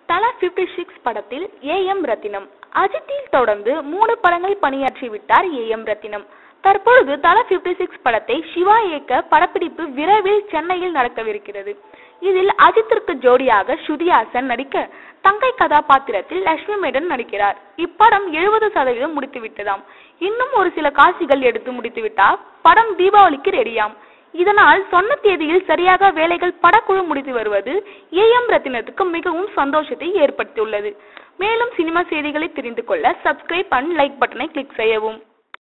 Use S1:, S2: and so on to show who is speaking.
S1: தலா 56 சிக்ஸ் படத்தில் A M ரத்தினம் அஜித்தில் தொடர்ந்து மூணு படங்கள் பணியாற்றி விட்டார் ஏ எம் ரத்தினம் தற்பொழுது தலா 56 சிக்ஸ் படத்தை சிவா இயக்க படப்பிடிப்பு விரைவில் சென்னையில் நடக்கவிருக்கிறது இதில் அஜித்திற்கு ஜோடியாக ஸ்ருதி ஹாசன் நடிக்க தங்கை கதாபாத்திரத்தில் லட்சுமி மேடன் நடிக்கிறார் இப்படம் எழுபது சதவீதம் முடித்து விட்டதாம் இன்னும் ஒரு சில காட்சிகள் எடுத்து முடித்துவிட்டால் படம் தீபாவளிக்கு ரெடியாம் இதனால் சொன்ன தேதியில் சரியாக வேலைகள் படக்குழு முடித்து வருவது ஏ எம் ரத்தினத்துக்கு மிகவும் சந்தோஷத்தை ஏற்படுத்தியுள்ளது மேலும் சினிமா செய்திகளை தெரிந்து கொள்ள சப்ஸ்கிரைப் அண்ட் லைக் பட்டனை கிளிக் செய்யவும்